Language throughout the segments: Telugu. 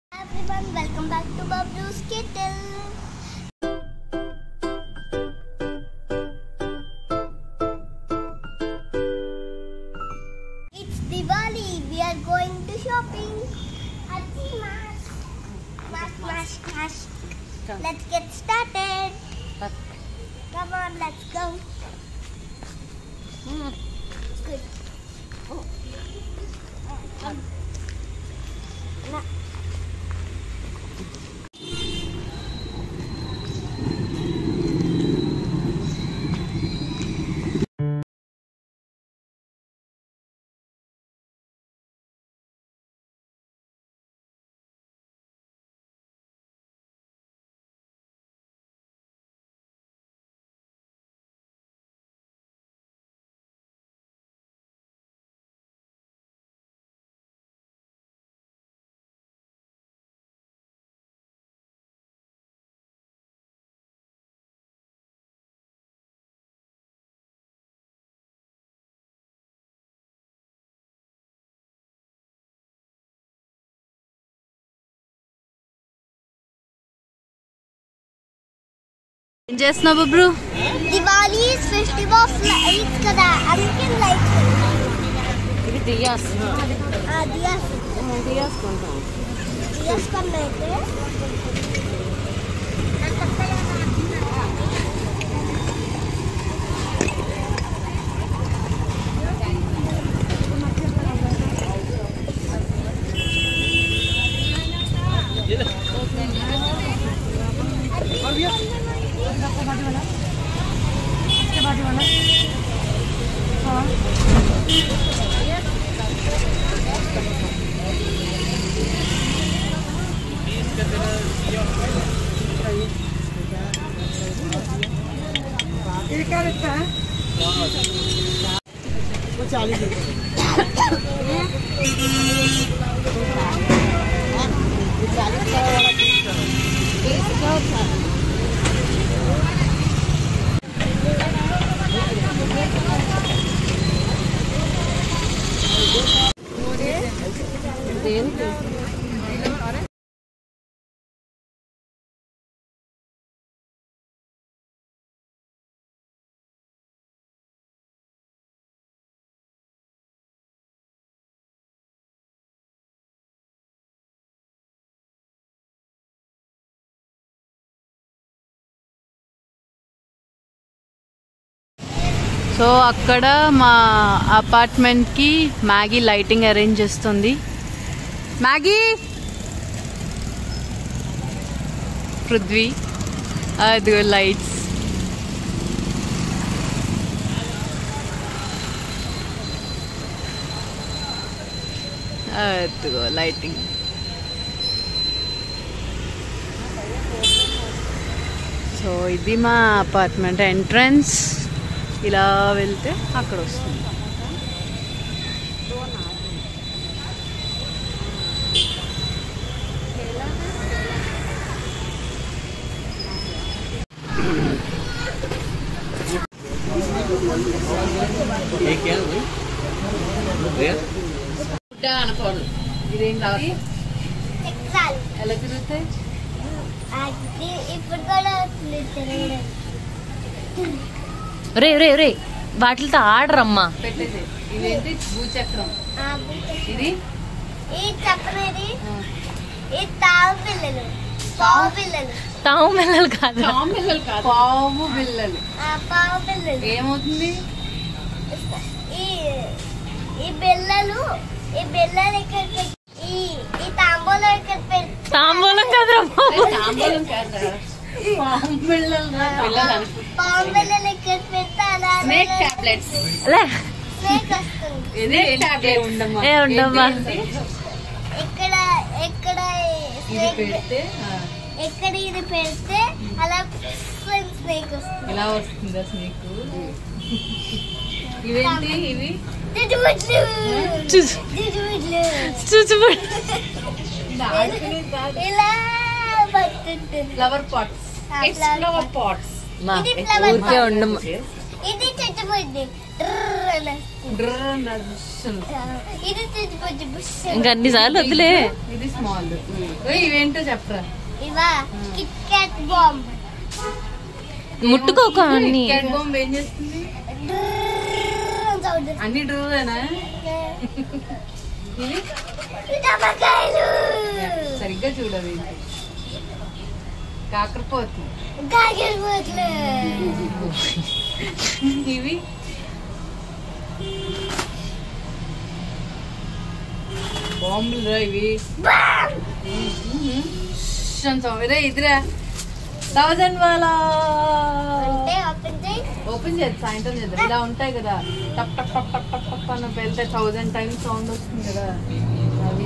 everyone, welcome back to Bablu's Kittle. It's Diwali. We are going to shopping. Happy Mash. Mash, mash, mash. Let's get started. Come on, let's go. Good. Um, na- ఏం చేస్తున్నావు బబ్రు Diwali is festival of lights కదా అందుకే లైట్స్ ఇది దియాస్ దియాస్ దియాస్ కొంటాం దియాస్ కన్నా అయితే దేనికి సో అక్కడ మా అపార్ట్మెంట్కి మ్యాగీ లైటింగ్ అరేంజ్ చేస్తుంది మ్యాగీ పృథ్వీ అదిగో లైట్స్ అదిగో లైటింగ్ సో ఇది మా అపార్ట్మెంట్ ఎంట్రన్స్ ఇలా వెళ్తే అక్కడ వస్తుంది అనుకోడు ఇదేంటి చక్రాలు ఎలా తిరుగుతాయి అది ఇప్పుడు కూడా వస్తుంది తిరగడం. రే రే రే వాటితో ఆడరమ్మా పెట్టేది ఇదేంటి భూచక్రం ఆ బుట్ట. ఇది ఈ చక్రం ఇది ఈ తావు పిల్లలు పావు పిల్లలు తాము పిల్లలు కాదు పాము బిల్లలు కాదు పాము బిల్లలు ఆ పావు పిల్లలు ఏమవుతుంది ఈ ఈ బిల్లలు ఈ బిల్లలు ఇక్కడ పెట్టి ఈ ఈ తాంబూలం ఇక్కడ పెట్టి తాంబూలం కాదురా బాబు. తాంబూలం కాదురా. పాము బిల్లలు పిల్లలు అనుకుంటా పావు పిల్లలు ఇక్కడ పెడితే అలా అలా స్నేక్ అలా టాబ్లెట్స్ లే స్నేక్ వస్తుంది ఇది టాబ్లెట్ ఉండమ్మా ఏ ఉండమ్మా. ఏంటి, ఏంటి? ఇక్కడ ఇక్కడ ఇది స్నేక్ పెడితే ఆ, ఎక్కడ ఇది పెడితే అలా స్నేక్ వస్తుంది ఇలా వస్తుందా స్నేక్ ఇవేంటి ఇవి దిడుగుడ్లు. చూసు దిడుగుడ్లు. చూసు ఇది ఆడుకునేది కాదు ఇలా పట్టుతుంది ఫ్లవర్ పాట్స్ ఆ, ఇట్స్ flower ఫ్లవర్ పాట్స్ మా ఇది flower ఊరికే pot. ఉండమ్మా ఇది చచ్చిపోయింది డ్రర్ అని వస్తుంది. డ్రర్ అని రాదు. అస్సలు. ఇది చచ్చిపోయింది బుష్ ఇంకా అన్నిసార్లు వద్దులే ఇది స్మాల్ ఇవేంటో చెప్పరా ఇవా కిట్ క్యాట్ బాంబ్ ముట్టుకోకు అన్ని క్యాట్ బాంబ్ ఏం చేస్తుంది సౌండ్ అన్ని డ్రూవేనా ఇవి టమాకాయలు సరిగ్గా చూడవి కాకరపోతు కాకిపోట్లు ఇవి బాంబులు రా ఇవి ఇదే ఇదిరా థౌజండ్ వాళ్ళ అంటే ఓపెన్ చేయి ఓపెన్ చేద్దాం సాయంత్రం చేద్దాం ఇలా ఉంటాయి కదా టప్ టప్ టప్ టప్ టప్ టప్ అని వెళ్తే థౌజండ్ టైమ్స్ సౌండ్ వస్తుంది కదా అవి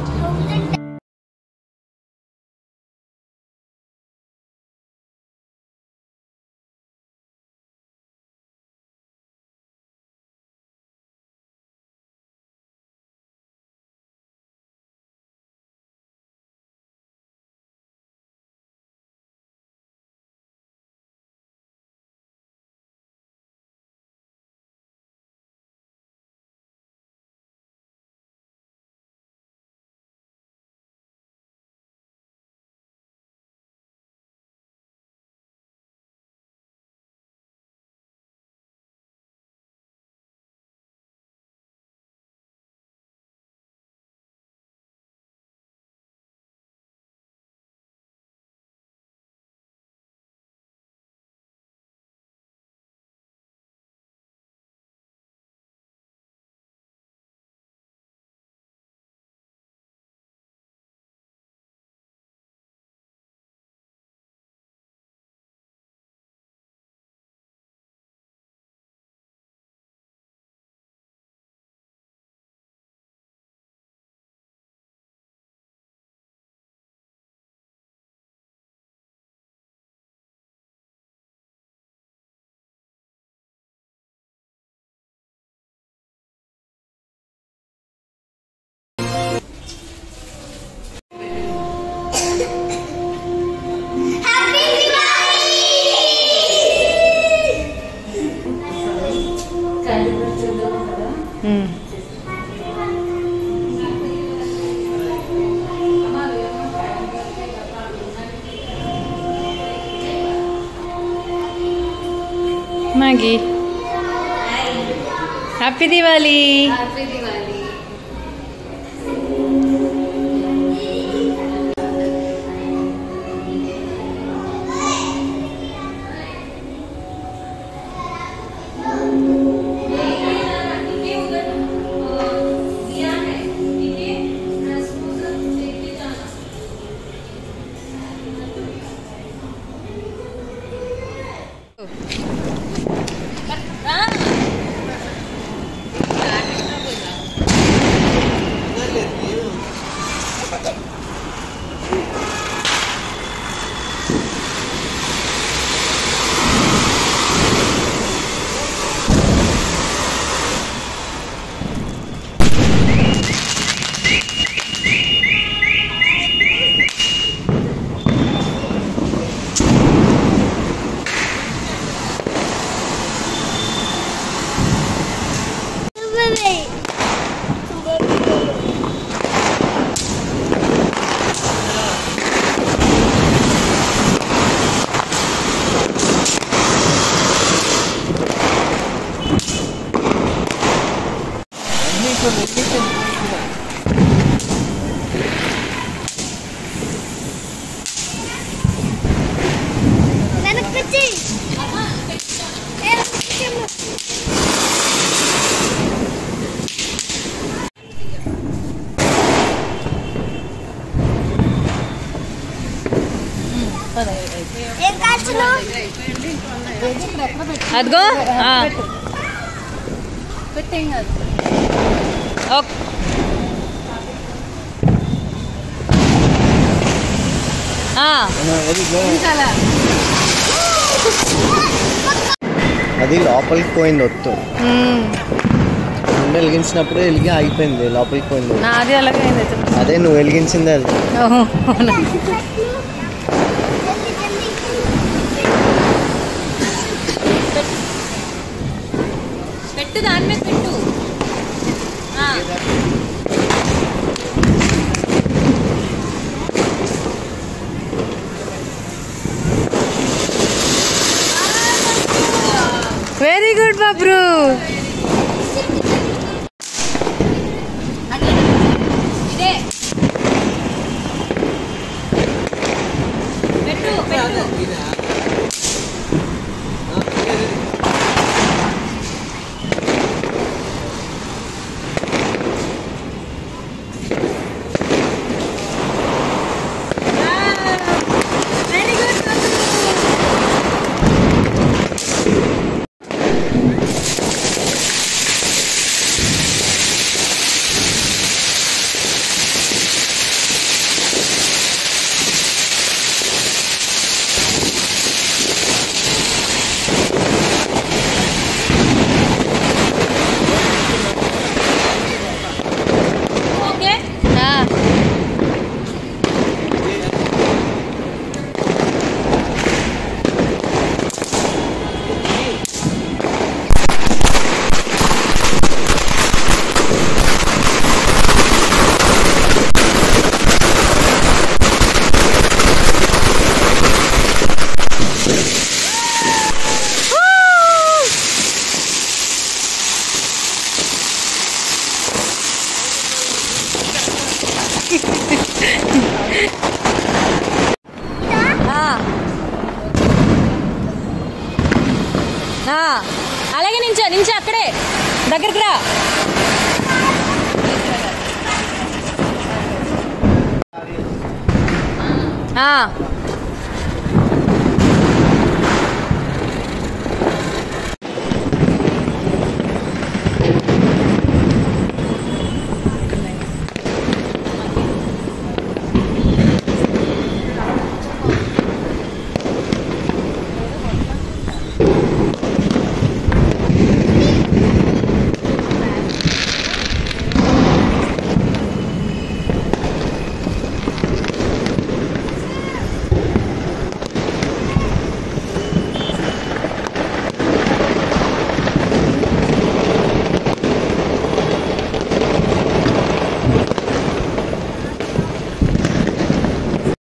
మ్యాగీ హ్యాపీ దివాలి వెనక్కి ఏం కాల్చున్నావు అదిగో ఆ. పెట్టేం కాదు ఓక్. ఆ, చాలా అది లోపలికి పోయింది ఒత్తు మ్మ్. ముందు వెలిగించినప్పుడు వెలిగి ఆగిపోయింది లోపలికి పోయింది నాది అలాగే అయింది అయితే. అదే నువ్వు వెలిగించింది అది ఓహో, అవునా. జల్దీ జల్దీ పెట్టు దాని మీద పెట్టు ఆ. వెరీ గుడ్ బాబ్రు ఇదే పెట్టు పెట్టు వెరీ గుడ్ ఓకే ఆ. ఆ. ఆ. అలాగే నించో నించో అక్కడే దగ్గరికి రా ఆ.